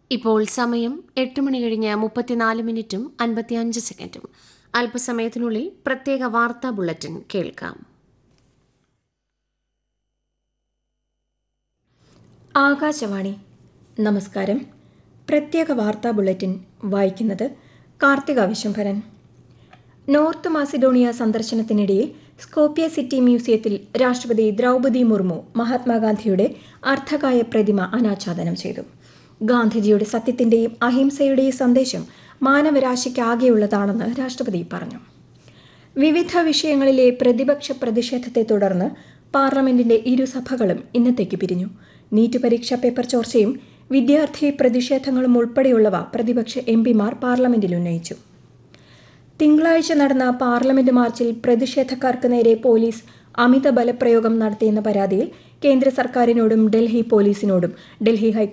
ഇപ്പോൾ സമയം എട്ട് മണി കഴിഞ്ഞ് മുപ്പത്തിനാല് മിനിറ്റും അൻപത്തിയഞ്ച് സെക്കൻഡും അല്പസമയത്തിനുള്ളിൽ പ്രത്യേക വാർത്താ ബുള്ളറ്റിൻ കേൾക്കാം ആകാശവാണി നമസ്കാരം പ്രത്യേക വാർത്താ ബുള്ളറ്റിൻ വായിക്കുന്നത് കാർത്തിക വിശംഭരൻ നോർത്ത് മാസിഡോണിയ സന്ദർശനത്തിനിടയിൽ സ്കോപ്പിയ സിറ്റി മ്യൂസിയത്തിൽ രാഷ്ട്രപതി ദ്രൗപദി മുർമു മഹാത്മാഗാന്ധിയുടെ അർദ്ധകായ പ്രതിമ അനാച്ഛാദനം ചെയ്തു ഗാന്ധിജിയുടെ സത്യത്തിന്റെയും അഹിംസയുടെയും സന്ദേശം മാനവരാശിക്കാകെയുള്ളതാണെന്ന് രാഷ്ട്രപതി പറഞ്ഞു വിവിധ വിഷയങ്ങളിലെ പ്രതിപക്ഷ പ്രതിഷേധത്തെ തുടർന്ന് പാർലമെന്റിന്റെ ഇരുസഭകളും ഇന്നത്തേക്ക് പിരിഞ്ഞു നീറ്റ് പരീക്ഷാ പേപ്പർ ചോർച്ചയും വിദ്യാർത്ഥി പ്രതിഷേധങ്ങളും ഉൾപ്പെടെയുള്ളവ പ്രതിപക്ഷ എം പിമാർ പാർലമെന്റിൽ ഉന്നയിച്ചു തിങ്കളാഴ്ച നടന്ന പാർലമെന്റ് മാർച്ചിൽ പ്രതിഷേധക്കാർക്ക് നേരെ പോലീസ് അമിത ബലപ്രയോഗം നടത്തിയെന്ന പരാതിയിൽ കേന്ദ്ര സർക്കാരിനോടും ഡൽഹി പോലീസിനോടും ഡൽഹി ഹൈ